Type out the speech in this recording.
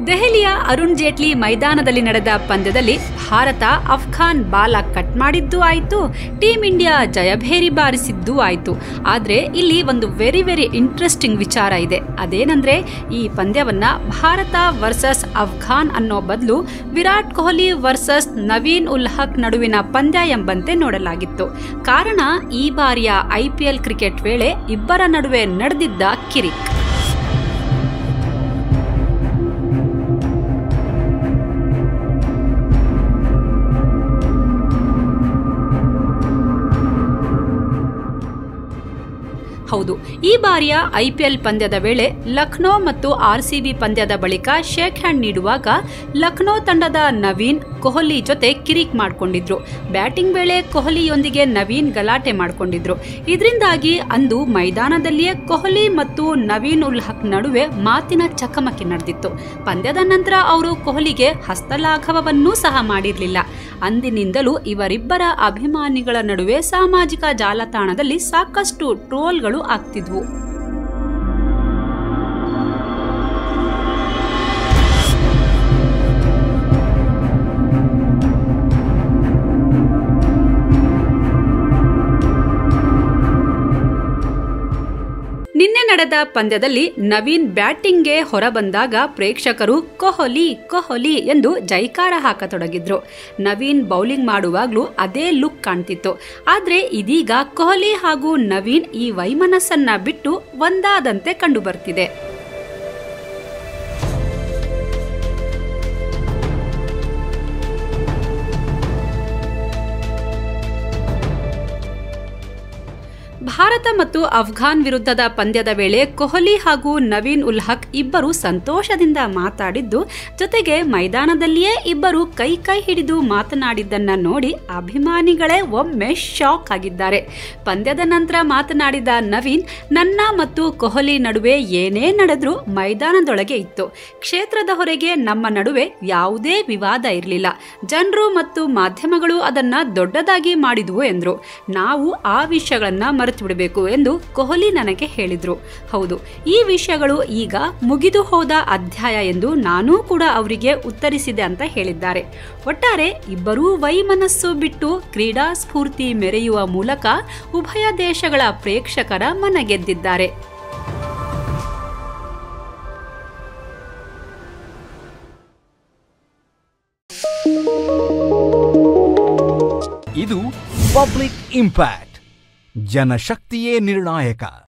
ದೆಹಲಿಯ ಅರುಣ್ ಜೇಟ್ಲಿ ಮೈದಾನದಲ್ಲಿ ನಡೆದ ಪಂದ್ಯದಲ್ಲಿ ಭಾರತ ಅಫ್ಘಾನ್ ಬಾಲ ಕಟ್ ಮಾಡಿದ್ದೂ ಆಯಿತು ಟೀಂ ಇಂಡಿಯಾ ಜಯಭೇರಿ ಬಾರಿಸಿದ್ದೂ ಆಯಿತು ಆದರೆ ಇಲ್ಲಿ ಒಂದು ವೆರಿ ವೆರಿ ಇಂಟ್ರೆಸ್ಟಿಂಗ್ ವಿಚಾರ ಇದೆ ಅದೇನಂದ್ರೆ ಈ ಪಂದ್ಯವನ್ನ ಭಾರತ ವರ್ಸಸ್ ಅಫ್ಘಾನ್ ಅನ್ನೋ ಬದಲು ವಿರಾಟ್ ಕೊಹ್ಲಿ ವರ್ಸಸ್ ನವೀನ್ ಉಲ್ ಹಕ್ ನಡುವಿನ ಪಂದ್ಯ ಎಂಬಂತೆ ನೋಡಲಾಗಿತ್ತು ಕಾರಣ ಈ ಬಾರಿಯ ಐಪಿಎಲ್ ಕ್ರಿಕೆಟ್ ವೇಳೆ ಇಬ್ಬರ ನಡುವೆ ನಡೆದಿದ್ದ ಕಿರಿಕ್ ಹೌದು ಈ ಬಾರಿಯ ಐಪಿಎಲ್ ಪಂದ್ಯದ ವೇಳೆ ಲಕ್ನೋ ಮತ್ತು ಆರ್ಸಿಬಿ ಪಂದ್ಯದ ಬಳಿಕ ಶೇಕ್ ಹ್ಯಾಂಡ್ ನೀಡುವಾಗ ಲಕ್ನೋ ತಂಡದ ನವೀನ್ ಕೊಹ್ಲಿ ಜೊತೆ ಕಿರಿಕ್ ಮಾಡಿಕೊಂಡಿದ್ರು ಬ್ಯಾಟಿಂಗ್ ವೇಳೆ ಕೊಹ್ಲಿಯೊಂದಿಗೆ ನವೀನ್ ಗಲಾಟೆ ಮಾಡಿಕೊಂಡಿದ್ರು ಇದರಿಂದಾಗಿ ಅಂದು ಮೈದಾನದಲ್ಲಿಯೇ ಕೊಹ್ಲಿ ಮತ್ತು ನವೀನ್ ಉಲ್ ಹಕ್ ನಡುವೆ ಮಾತಿನ ಚಕಮಕಿ ನಡೆದಿತ್ತು ಪಂದ್ಯದ ನಂತರ ಅವರು ಕೊಹ್ಲಿಗೆ ಹಸ್ತಲಾಘವವನ್ನೂ ಸಹ ಮಾಡಿರಲಿಲ್ಲ ಅಂದಿನಿಂದಲೂ ಇವರಿಬ್ಬರ ಅಭಿಮಾನಿಗಳ ನಡುವೆ ಸಾಮಾಜಿಕ ಜಾಲತಾಣದಲ್ಲಿ ಸಾಕಷ್ಟು ಟ್ರೋಲ್ಗಳು ಆಗ್ತಿದ್ವು ನಿನ್ನೆ ನಡೆದ ಪಂದ್ಯದಲ್ಲಿ ನವೀನ್ ಬ್ಯಾಟಿಂಗ್ಗೆ ಹೊರಬಂದಾಗ ಪ್ರೇಕ್ಷಕರು ಕೊಹ್ಲಿ ಕೊಹ್ಲಿ ಎಂದು ಜೈಕಾರ ಹಾಕತೊಡಗಿದ್ರು ನವೀನ್ ಬೌಲಿಂಗ್ ಮಾಡುವಾಗಲೂ ಅದೇ ಲುಕ್ ಕಾಣ್ತಿತ್ತು ಆದರೆ ಇದೀಗ ಕೊಹ್ಲಿ ಹಾಗೂ ನವೀನ್ ಈ ವೈಮನಸ್ಸನ್ನ ಬಿಟ್ಟು ಒಂದಾದಂತೆ ಕಂಡುಬರ್ತಿದೆ ಭಾರತ ಮತ್ತು ಅಫ್ಘಾನ್ ವಿರುದ್ಧದ ಪಂದ್ಯದ ವೇಳೆ ಕೊಹ್ಲಿ ಹಾಗೂ ನವೀನ್ ಉಲ್ ಹಕ್ ಇಬ್ಬರು ಸಂತೋಷದಿಂದ ಮಾತಾಡಿದ್ದು ಜೊತೆಗೆ ಮೈದಾನದಲ್ಲಿಯೇ ಇಬ್ಬರು ಕೈ ಕೈ ಹಿಡಿದು ಮಾತನಾಡಿದ್ದನ್ನ ನೋಡಿ ಅಭಿಮಾನಿಗಳೇ ಒಮ್ಮೆ ಶಾಕ್ ಆಗಿದ್ದಾರೆ ಪಂದ್ಯದ ನಂತರ ಮಾತನಾಡಿದ ನವೀನ್ ನನ್ನ ಮತ್ತು ಕೊಹ್ಲಿ ನಡುವೆ ಏನೇ ನಡೆದ್ರೂ ಮೈದಾನದೊಳಗೆ ಇತ್ತು ಕ್ಷೇತ್ರದ ಹೊರಗೆ ನಮ್ಮ ನಡುವೆ ಯಾವುದೇ ವಿವಾದ ಇರಲಿಲ್ಲ ಜನರು ಮತ್ತು ಮಾಧ್ಯಮಗಳು ಅದನ್ನ ದೊಡ್ಡದಾಗಿ ಮಾಡಿದ್ವು ಎಂದರು ನಾವು ಆ ವಿಷಯಗಳನ್ನ ಮರೆತು ಬಿಡಬೇಕು ಎಂದು ಕೊಹ್ಲಿ ನನಗೆ ಹೇಳಿದ್ರು ಹೌದು ಈ ವಿಷಯಗಳು ಈಗ ಮುಗಿದು ಹೋದ ಅಧ್ಯಾಯ ಎಂದು ನಾನೂ ಕೂಡ ಅವರಿಗೆ ಉತ್ತರಿಸಿದೆ ಅಂತ ಹೇಳಿದ್ದಾರೆ ಒಟ್ಟಾರೆ ಇಬ್ಬರೂ ವೈಮನಸ್ಸು ಬಿಟ್ಟು ಕ್ರೀಡಾ ಸ್ಫೂರ್ತಿ ಮೆರೆಯುವ ಮೂಲಕ ಉಭಯ ದೇಶಗಳ ಪ್ರೇಕ್ಷಕರ ಮನಗೆದ್ದಿದ್ದಾರೆ ಇದು ಪಬ್ಲಿಕ್ ಇಂಪ್ಯಾಕ್ಟ್ ಜನಶಕ್ತಿಯೇ ನಿರ್ಣಾಯಕ